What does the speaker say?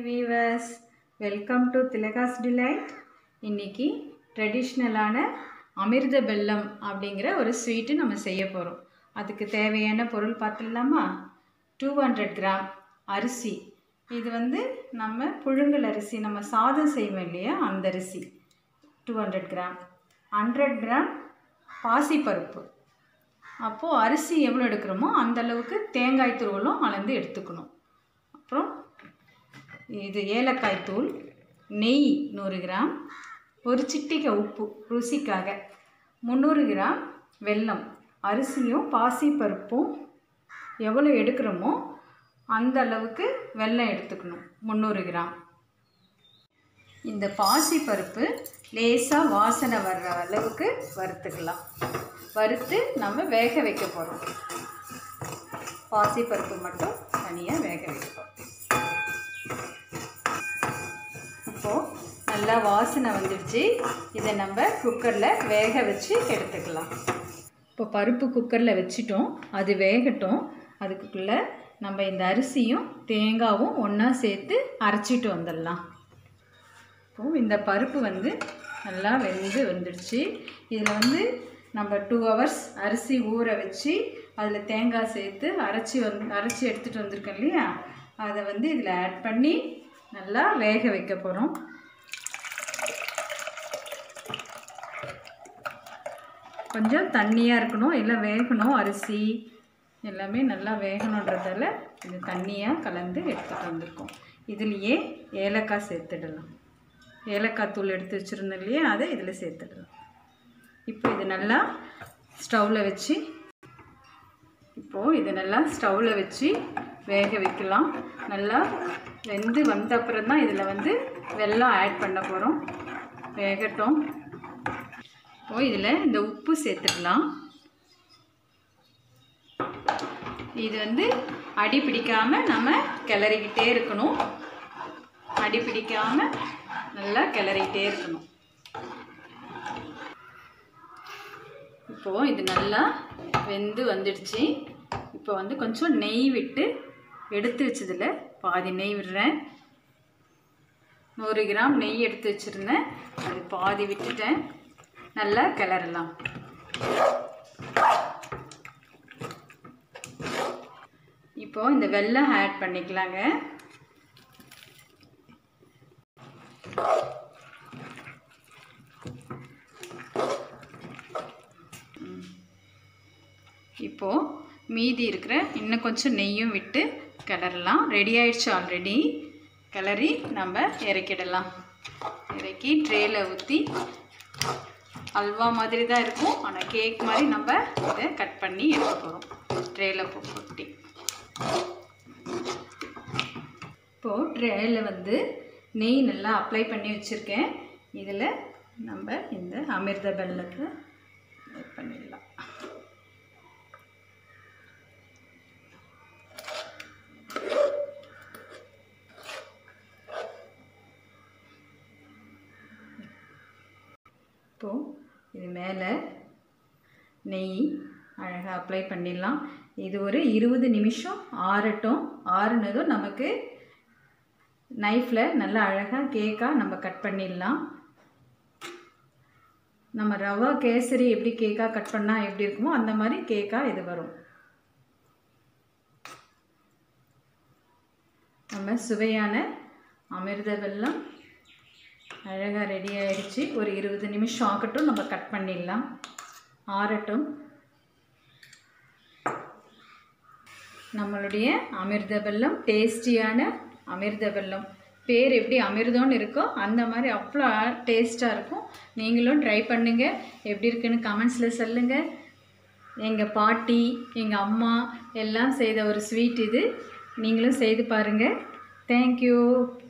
viewers welcome to Thilaka's delight இன்னைக்கு ட்ரெடிஷ்னலான அமிர்த பெல்லம் அப்படிங்கிற ஒரு ஸ்வீட்டு நம்ம செய்ய போகிறோம் அதுக்கு தேவையான பொருள் பார்த்துடலாமா டூ ஹண்ட்ரட் கிராம் அரிசி இது வந்து நம்ம புழுங்கல் அரிசி நம்ம சாதம் செய்வோம் இல்லையா அந்த அரிசி two hundred gram hundred gram பாசிப்பருப்பு அப்போது அரிசி எவ்வளோ எடுக்கிறோமோ அந்த அளவுக்கு தேங்காய் துருவலும் அளந்து எடுத்துக்கணும் அப்புறம் இது ஏலக்காய் தூள் நெய் நூறு கிராம் ஒரு சிட்டிகை உப்பு ருசிக்காக முந்நூறு கிராம் வெல்லம் அரிசியும் பாசிப்பருப்பும் எவ்வளோ எடுக்கிறோமோ அந்த அளவுக்கு வெல்லம் எடுத்துக்கணும் முந்நூறு கிராம் இந்த பாசிப்பருப்பு லேசாக வாசனை வர்ற அளவுக்கு வறுத்துக்கலாம் வறுத்து நம்ம வேக வைக்க போகிறோம் பாசிப்பருப்பு மட்டும் தனியாக வேக வைக்க போகிறோம் இப்போது நல்லா வாசனை வந்துடுச்சு இதை நம்ம குக்கரில் வேக வச்சு எடுத்துக்கலாம் இப்போ பருப்பு குக்கரில் வச்சிட்டோம் அது வேகட்டும் அதுக்குள்ளே நம்ம இந்த அரிசியும் தேங்காவும் ஒன்றா சேர்த்து அரைச்சிட்டு வந்துடலாம் இப்போது இந்த பருப்பு வந்து நல்லா வெந்து வந்துடுச்சு இதில் வந்து நம்ம டூ ஹவர்ஸ் அரிசி ஊற வச்சு அதில் தேங்காய் சேர்த்து அரைச்சி வந்து அரைச்சி எடுத்துகிட்டு வந்திருக்கோம் இல்லையா அதை வந்து இதில் ஆட் பண்ணி நல்லா வேக வைக்க போகிறோம் கொஞ்சம் தண்ணியாக இருக்கணும் எல்லாம் வேகணும் அரிசி எல்லாமே நல்லா வேகணுன்றதால இது தண்ணியாக கலந்து எடுத்துகிட்டு வந்திருக்கோம் இதுலேயே ஏலக்காய் சேர்த்துடலாம் ஏலக்காய் தூள் எடுத்து வச்சுருந்தோம் இல்லையா அதை இதில் சேர்த்துடலாம் இப்போ இது நல்லா ஸ்டவ்வில் வச்சு இப்போது இது நல்லா ஸ்டவ்வில் வச்சு வேக வைக்கலாம் நல்லா வெந்து வந்த அப்புறம் தான் இதில் வந்து வெல்லம் ஆட் பண்ண போகிறோம் வேகட்டும் இப்போது இதில் இந்த உப்பு சேர்த்துக்கலாம் இது வந்து அடி பிடிக்காமல் நம்ம கிளறிக்கிட்டே இருக்கணும் அடி பிடிக்காமல் நல்லா கிளறிக்கிட்டே இருக்கணும் இப்போது இது நல்லா வெந்து வந்துடுச்சு இப்போ வந்து கொஞ்சம் நெய் விட்டு எடுத்து வச்சதில் பாதி நெய் விடுறேன் நூறு கிராம் நெய் எடுத்து வச்சுருந்தேன் அது பாதி விட்டுட்டேன் நல்லா கிளறலாம் இப்போ இந்த வெல்லம் ஆட் பண்ணிக்கலாங்க இப்போது மீதி இருக்கிற இன்னும் கொஞ்சம் நெய்யும் விட்டு கிளறலாம் ரெடி ஆயிடுச்சு ஆல்ரெடி கிளறி நம்ம இறக்கிடலாம் இறக்கி ட்ரேயில் ஊற்றி அல்வா மாதிரி தான் இருக்கும் ஆனால் கேக் மாதிரி நம்ம இதை கட் பண்ணி எடுக்க போகிறோம் ட்ரேயில் கொட்டி இப்போது ட்ரேயில் வந்து நெய் நல்லா அப்ளை பண்ணி வச்சுருக்கேன் இதில் நம்ம இந்த அமிர்த பெல்லத்தை ஆட் பண்ணிடலாம் இப்போது இது மேலே நெய் அழகாக அப்ளை பண்ணிடலாம் இது ஒரு இருபது நிமிஷம் ஆறட்டும் ஆறுனதும் நமக்கு நைஃப்பில் நல்லா அழகாக கேக்காக நம்ம கட் பண்ணிடலாம் நம்ம ரவா கேசரி எப்படி கேக்காக கட் பண்ணால் எப்படி இருக்குமோ அந்த மாதிரி கேக்காக இது வரும் நம்ம சுவையான அமிர்த வெல்லம் அழகாக ரெடி ஆயிடுச்சு ஒரு இருபது நிமிஷம் ஆகட்டும் நம்ம கட் பண்ணிடலாம் ஆறட்டும் நம்மளுடைய அமிர்த வெல்லம் டேஸ்டியான அமிர்த வெல்லம் பேர் எப்படி அமிர்தம்னு இருக்கோ அந்த மாதிரி அவ்வளோ டேஸ்ட்டாக இருக்கும் நீங்களும் ட்ரை பண்ணுங்கள் எப்படி இருக்குன்னு கமெண்ட்ஸில் சொல்லுங்கள் எங்கள் பாட்டி எங்கள் அம்மா எல்லாம் செய்த ஒரு ஸ்வீட் இது நீங்களும் செய்து பாருங்கள் தேங்க்யூ